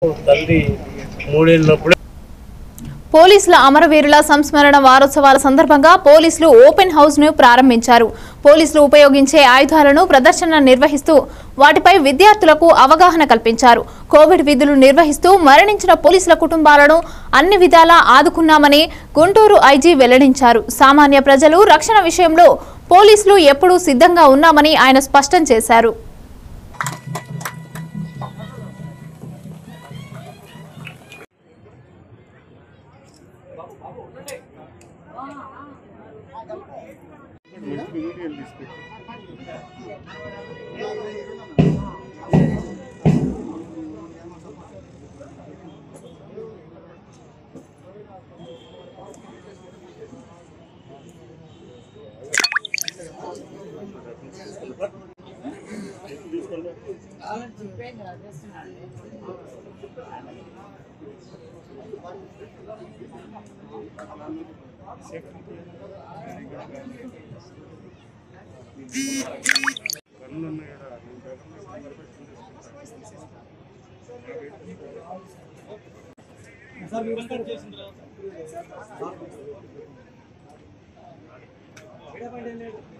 తల్లి మూడేళ్ళప్పుడే పోలీసుల అమరవీరుల సంస్మరణ వారోత్సవాల సందర్భంగా పోలీసులు ఓపెన్ హౌస్ ను ప్రారంభించారు పోలీసులు ఉపయోగించే ఆయుధాలను ప్రదర్శన నిర్వహిస్తూ వాటిపై విద్యార్థులకు అవగాహన కల్పించారు కోవిడ్ విధులు నిర్వహిస్తూ మరణించిన పోలీసుల కుటుంబాలను అన్ని విధాలా ఆదుకున్నామని గుంటూరు ఐజీ వెల్లడించారు సామాన్య ప్రజలు రక్షణ విషయంలో పోలీసులు ఎప్పుడూ సిద్ధంగా ఉన్నామని ఆయన స్పష్టం చేశారు చేసింది